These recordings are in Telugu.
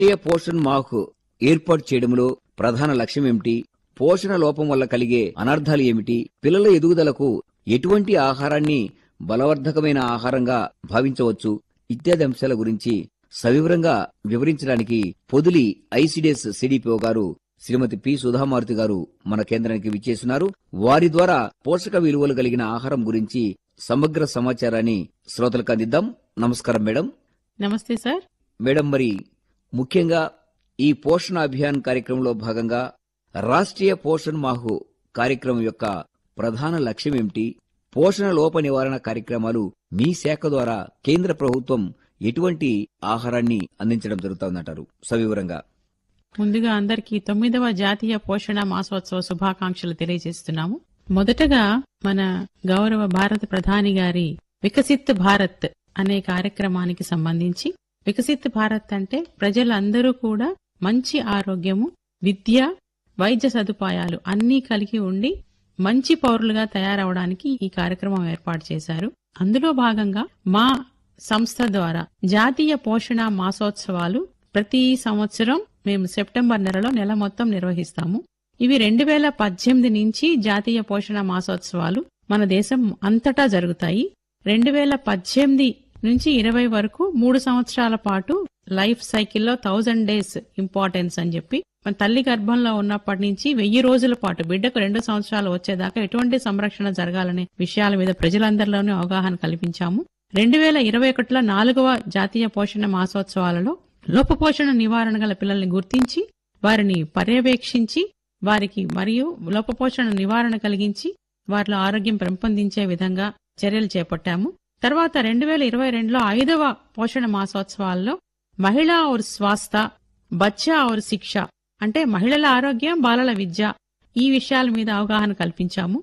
జాతీయ పోషణ్ మాహ్ ఏర్పాటు చేయడంలో ప్రధాన లక్ష్యం ఏమిటి పోషణ లోపం వల్ల కలిగే అనర్థాలు ఏమిటి పిల్లల ఎదుగుదలకు ఎటువంటి ఆహారాన్ని బలవర్ధకమైన ఆహారంగా భావించవచ్చు ఇత్యాది అంశాల గురించి సవివరంగా వివరించడానికి పొదిలి ఐసిడిఎస్ సిడిపిఓ గారు శ్రీమతి పి సుధామారుతి గారు మన కేంద్రానికి విచ్చేస్తున్నారు వారి ద్వారా పోషక విలువలు కలిగిన ఆహారం గురించి సమగ్ర సమాచారాన్ని శ్రోతలకు అందిద్దాం నమస్కారం మేడం నమస్తే సార్ మేడం మరి ముఖ్యంగా ఈ పోషణ అభియాన్ కార్యక్రమంలో భాగంగా రాష్ట్రీయ పోషణ్ మాహు కార్యక్రమం యొక్క ప్రధాన లక్ష్యం ఏమిటి పోషణ లోప నివారణ కార్యక్రమాలు మీ శాఖ ద్వారా కేంద్ర ప్రభుత్వం ఎటువంటి ఆహారాన్ని అందించడం జరుగుతుందంటారు సవివరంగా ముందుగా అందరికీ తొమ్మిదవ జాతీయ పోషణ మాసోత్సవ శుభాకాంక్షలు తెలియజేస్తున్నాము మొదటగా మన గౌరవ భారత ప్రధాని గారి వికసిత్ భారత్ అనే కార్యక్రమానికి సంబంధించి వికసిత్ భారత్ అంటే ప్రజలందరూ కూడా మంచి ఆరోగ్యము విద్య వైద్య సదుపాయాలు అన్నీ కలిగి ఉండి మంచి పౌరులుగా తయారవడానికి ఈ కార్యక్రమం ఏర్పాటు చేశారు అందులో భాగంగా మా సంస్థ ద్వారా జాతీయ పోషణ మాసోత్సవాలు ప్రతి సంవత్సరం మేము సెప్టెంబర్ నెలలో నెల మొత్తం నిర్వహిస్తాము ఇవి రెండు వేల పద్దెనిమిది నుంచి జాతీయ పోషణ మాసోత్సవాలు మన దేశం అంతటా జరుగుతాయి రెండు వేల పద్దెనిమిది నుంచి ఇరవై వరకు మూడు సంవత్సరాల పాటు లైఫ్ సైకిల్లో థౌజండ్ డేస్ ఇంపార్టెన్స్ అని చెప్పి మన తల్లి గర్భంలో ఉన్నప్పటి నుంచి వెయ్యి రోజుల పాటు బిడ్డకు రెండు సంవత్సరాలు వచ్చేదాకా ఎటువంటి సంరక్షణ జరగాలనే విషయాల మీద ప్రజలందరిలోనూ అవగాహన కల్పించాము రెండు వేల ఇరవై ఒకటిలో నాలుగవ జాతీయ పోషణ మాసోత్సవాలలో లోపపోషణ నివారణ గల పిల్లల్ని గుర్తించి వారిని పర్యవేక్షించి వారికి మరియు లోపపోషణ నివారణ కలిగించి వారిలో ఆరోగ్యం పెంపొందించే విధంగా చర్యలు చేపట్టాము తర్వాత రెండు వేల ఇరవై రెండులో ఐదవ పోషణ మాసోత్సవాల్లో మహిళా ఔర్ స్వాస్థ బచ్చా ఔర్ శిక్ష అంటే మహిళల ఆరోగ్యం బాలల విద్య ఈ విషయాల మీద అవగాహన కల్పించాము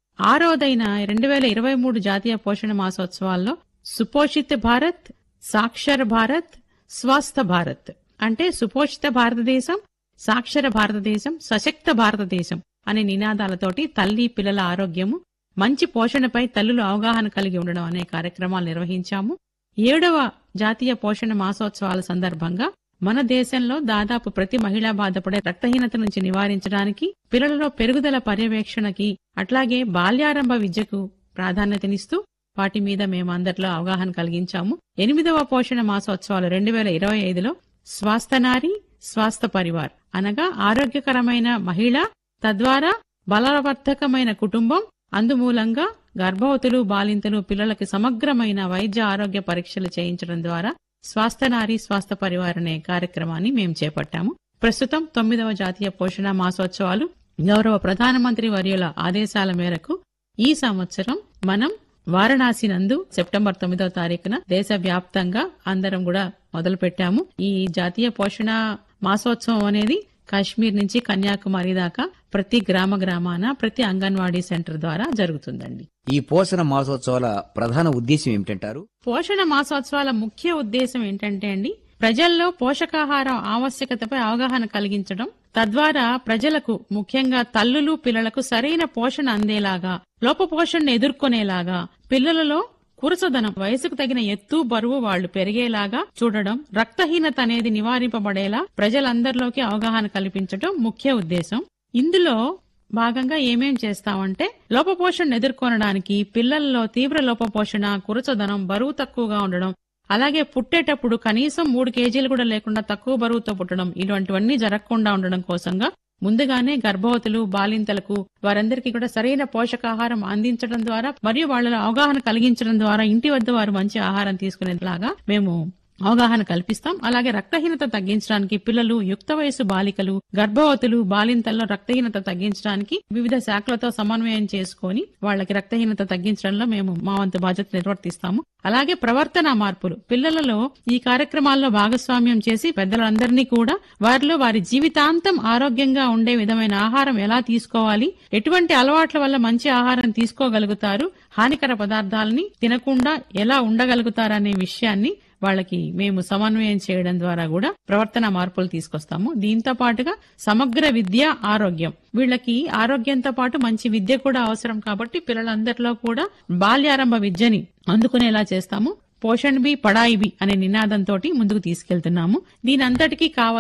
ఆరోదైన రెండు వేల ఇరవై మూడు జాతీయ పోషణ మాసోత్సవాల్లో సుపోషిత భారత్ సాక్షర భారత్ స్వస్థ భారత్ అంటే సుపోషిత భారతదేశం సాక్షర భారతదేశం సశక్త భారతదేశం అనే నినాదాలతోటి తల్లి పిల్లల ఆరోగ్యము మంచి పోషణపై తల్లులు అవగాహన కలిగి ఉండడం అనే కార్యక్రమాలు నిర్వహించాము ఏడవ జాతీయ పోషణ మాసోత్సవాల సందర్భంగా మన దేశంలో దాదాపు ప్రతి మహిళ బాధపడే రక్తహీనత నుంచి నివారించడానికి పిల్లలలో పెరుగుదల పర్యవేక్షణకి అట్లాగే బాల్యారంభ విద్యకు ప్రాధాన్యతనిస్తూ వాటి మీద మేము అందరిలో అవగాహన కలిగించాము ఎనిమిదవ పోషణ మాసోత్సవాలు రెండు వేల ఇరవై ఐదులో స్వాస్థ నారి స్వాస్థ పరివార్ అనగా ఆరోగ్యకరమైన మహిళ తద్వారా బలవర్ధకమైన కుటుంబం అందుమూలంగా గర్భవతులు బాలింతలు పిల్లలకి సమగ్రమైన వైద్య ఆరోగ్య పరీక్షలు చేయించడం ద్వారా స్వాస్థ నారి స్వాస్థ పరివార్ అనే కార్యక్రమాన్ని మేము చేపట్టాము ప్రస్తుతం తొమ్మిదవ జాతీయ పోషణ మాసోత్సవాలు గౌరవ ప్రధానమంత్రి వర్యుల ఆదేశాల మేరకు ఈ సంవత్సరం మనం వారణాసి నందు సెప్టెంబర్ తొమ్మిదవ తారీఖున దేశవ్యాప్తంగా అందరం కూడా మొదలు పెట్టాము ఈ జాతీయ పోషణ మాసోత్సవం అనేది కాశ్మీర్ నుంచి కన్యాకుమారి దాకా ప్రతి గ్రామ గ్రామాన ప్రతి అంగన్వాడీ సెంటర్ ద్వారా జరుగుతుందండి ఈ పోషణ మాసోత్సవాల ప్రధాన ఉద్దేశం ఏమిటంటారు పోషణ మాసోత్సవాల ముఖ్య ఉద్దేశం ఏంటంటే అండి ప్రజల్లో పోషకాహారం ఆవశ్యకతపై అవగాహన కలిగించడం తద్వారా ప్రజలకు ముఖ్యంగా తల్లులు పిల్లలకు సరైన పోషణ అందేలాగా లోపపోషణను ఎదుర్కొనేలాగా పిల్లలలో కురసదనం వయసుకు తగిన ఎత్తు బరువు వాళ్లు పెరిగేలాగా చూడడం రక్తహీనత అనేది నివారింపబడేలా ప్రజలందరిలోకి అవగాహన కల్పించడం ముఖ్య ఉద్దేశం ఇందులో భాగంగా ఏమేం చేస్తామంటే లోపపోషణ ఎదుర్కొనడానికి పిల్లల్లో తీవ్ర లోపపోషణ కురచదనం బరువు తక్కువగా ఉండడం అలాగే పుట్టేటప్పుడు కనీసం మూడు కేజీలు కూడా లేకుండా తక్కువ బరువుతో పుట్టడం ఇటువంటివన్నీ జరగకుండా ఉండడం కోసంగా ముందుగానే గర్భవతులు బాలింతలకు వారందరికీ కూడా సరైన పోషకాహారం అందించడం ద్వారా మరియు వాళ్ళలో అవగాహన కలిగించడం ద్వారా ఇంటి వద్ద వారు మంచి ఆహారం తీసుకునేలాగా మేము అవగాహన కల్పిస్తాం అలాగే రక్తహీనత తగ్గించడానికి పిల్లలు యుక్త వయసు బాలికలు గర్భవతులు బాలింతల్లో రక్తహీనత తగ్గించడానికి వివిధ శాఖలతో సమన్వయం చేసుకొని వాళ్ళకి రక్తహీనత తగ్గించడంలో మేము మా వంతు బాధ్యత నిర్వర్తిస్తాము అలాగే ప్రవర్తన మార్పులు పిల్లలలో ఈ కార్యక్రమాల్లో భాగస్వామ్యం చేసి పెద్దలందరినీ కూడా వారిలో వారి జీవితాంతం ఆరోగ్యంగా ఉండే విధమైన ఆహారం ఎలా తీసుకోవాలి ఎటువంటి అలవాట్ల వల్ల మంచి ఆహారం తీసుకోగలుగుతారు హానికర పదార్థాలని తినకుండా ఎలా ఉండగలుగుతారనే విషయాన్ని వాళ్ళకి మేము సమన్వయం చేయడం ద్వారా కూడా ప్రవర్తన మార్పులు తీసుకొస్తాము దీంతో పాటుగా సమగ్ర విద్య ఆరోగ్యం వీళ్ళకి ఆరోగ్యంతో పాటు మంచి విద్య కూడా అవసరం కాబట్టి పిల్లలందరిలో కూడా బాల్యారంభ విద్యని అందుకునేలా చేస్తాము పోషణ్ బి పడాయి బి అనే నినాదంతో ముందుకు తీసుకెళ్తున్నాము దీని అంతటికీ కావాల్సిన